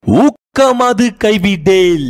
ஊக்கமது கைவிடேல்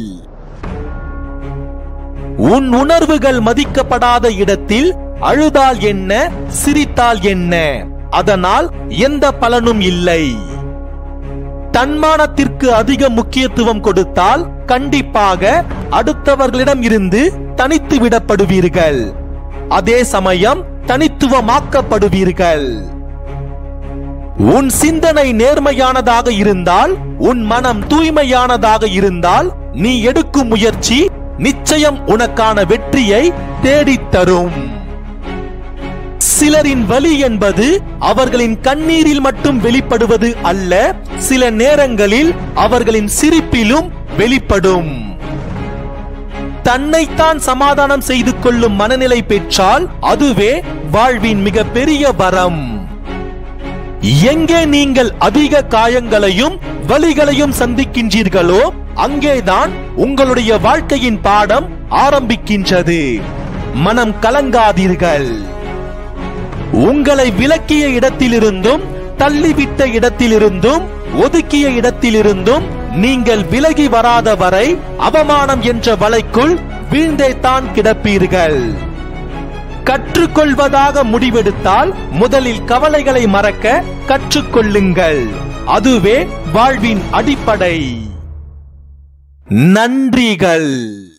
உன் உணர்வுகள் மதிக்கப்படாத இடத்தில் அழுதால் என்ன சிரித்தால் என்ன அதனால் எந்த பலனும் இல்லை தன்மானத்திற்கு அதிக முக்கியத்துவம் கொடுத்தால் கண்டிப்பாக அடுத்தவர்களிடம் இருந்து தனித்து விடப்படுவீர்கள் அதே சமயம் தனித்துவமாக்கப்படுவீர்கள் உன் சிந்தனை நேர்மையானதாக இருந்தால் உன் மனம் தூய்மையானதாக இருந்தால் நீ எடுக்கும் முயற்சி நிச்சயம் உனக்கான வெற்றியை தேடித் தரும் சிலரின் வலி என்பது அவர்களின் கண்ணீரில் மட்டும் வெளிப்படுவது அல்ல சில நேரங்களில் அவர்களின் சிரிப்பிலும் வெளிப்படும் தன்னைத்தான் சமாதானம் செய்து கொள்ளும் மனநிலை பெற்றால் அதுவே வாழ்வின் மிக பெரிய வரம் எங்கே நீங்கள் அதிக காயங்களையும் வலிகளையும் சந்திக்கின்றீர்களோ அங்கேதான் உங்களுடைய வாழ்க்கையின் பாடம் ஆரம்பிக்கின்றது மனம் கலங்காதீர்கள் உங்களை விலக்கிய இடத்திலிருந்தும் தள்ளிவிட்ட இடத்திலிருந்தும் ஒதுக்கிய இடத்திலிருந்தும் நீங்கள் விலகி வராத வரை அவமானம் என்ற வலைக்குள் வீழ்ந்தே தான் கிடப்பீர்கள் கற்றுக்கொள்வதாக முடிவெடுத்தால் முதலில் கவலைகளை மறக்க கற்றுக்கொள்ளுங்கள் அதுவே வாழ்வின் அடிப்படை நன்றிகள்